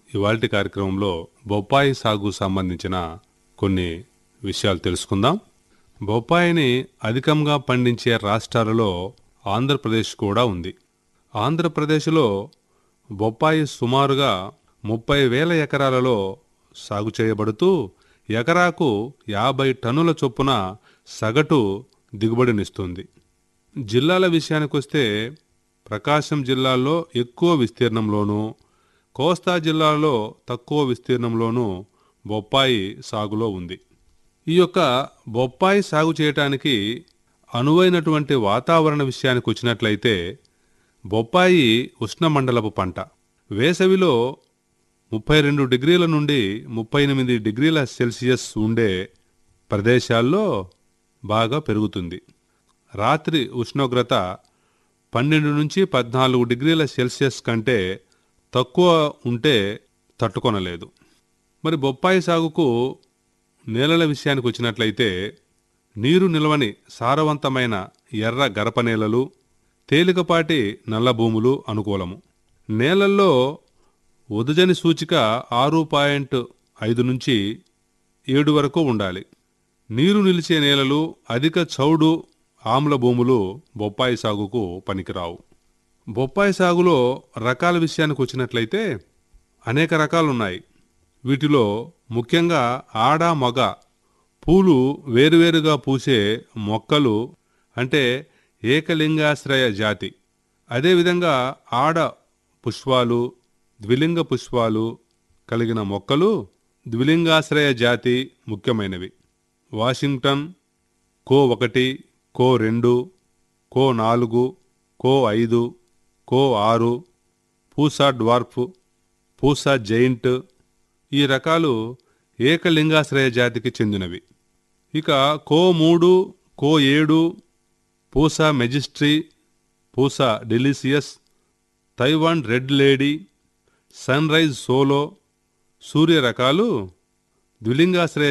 ఇవాల్టి కార్యక్రమంలో బొప్పాయి సాగు సంబంధించిన కొన్ని విషయాలు తెలుసుకుందాం బొప్పాయిని అధికంగా పండించే రాష్ట్రాలలో ఆంధ్రప్రదేశ్ కూడా ఉంది ఆంధ్రప్రదేశ్లో బొప్పాయి సుమారుగా ముప్పై వేల ఎకరాలలో సాగు చేయబడుతూ ఎకరాకు యాభై టన్నుల చొప్పున సగటు దిగుబడినిస్తుంది జిల్లాల విషయానికొస్తే ప్రకాశం జిల్లాలో ఎక్కువ విస్తీర్ణంలోనూ కోస్తా జిల్లాలో తక్కువ విస్తీర్ణంలోనూ బొప్పాయి సాగులో ఉంది ఈ యొక్క బొప్పాయి సాగు చేయటానికి అనువైనటువంటి వాతావరణ విషయానికి వచ్చినట్లయితే బొప్పాయి ఉష్ణమండలపు పంట వేసవిలో ముప్పై రెండు డిగ్రీల నుండి ముప్పై ఎనిమిది డిగ్రీల సెల్సియస్ ఉండే ప్రదేశాల్లో బాగా పెరుగుతుంది రాత్రి ఉష్ణోగ్రత పన్నెండు నుంచి పద్నాలుగు డిగ్రీల సెల్సియస్ కంటే తక్కువ ఉంటే తట్టుకొనలేదు మరి బొప్పాయి సాగుకు నేలల విషయానికి వచ్చినట్లయితే నీరు నిల్వని సారవంతమైన ఎర్ర గరప నేలలు తేలికపాటి నల్ల భూములు అనుకూలము నేలల్లో ఉదజని సూచిక ఆరు పాయింట్ ఐదు నుంచి ఏడు వరకు ఉండాలి నీరు నిలిచే నేలలు అధిక చౌడు ఆమ్ల భూములు బొప్పాయి సాగుకు పనికిరావు బొప్పాయి సాగులో రకాల విషయానికి వచ్చినట్లయితే అనేక రకాలున్నాయి వీటిలో ముఖ్యంగా ఆడ మగ పూలు వేరువేరుగా పూసే మొక్కలు అంటే ఏకలింగాశ్రయ జాతి అదేవిధంగా ఆడ పుష్పాలు ద్విలింగ పుష్పాలు కలిగిన మొక్కలు ద్విలింగాశ్రయ జాతి ముఖ్యమైనవి వాషింగ్టన్ కో ఒకటి కో రెండు కో నాలుగు కో ఐదు కో ఆరు పూసా డ్వార్ఫ్ పూసా జైంట్ ఈ రకాలు ఏకలింగాశ్రయ జాతికి చెందినవి ఇక కో మూడు కో ఏడు Pusa majesty Pusa delicious Taiwan red lady sunrise solo Surya రకాలు ద్విలింగాశ్రయ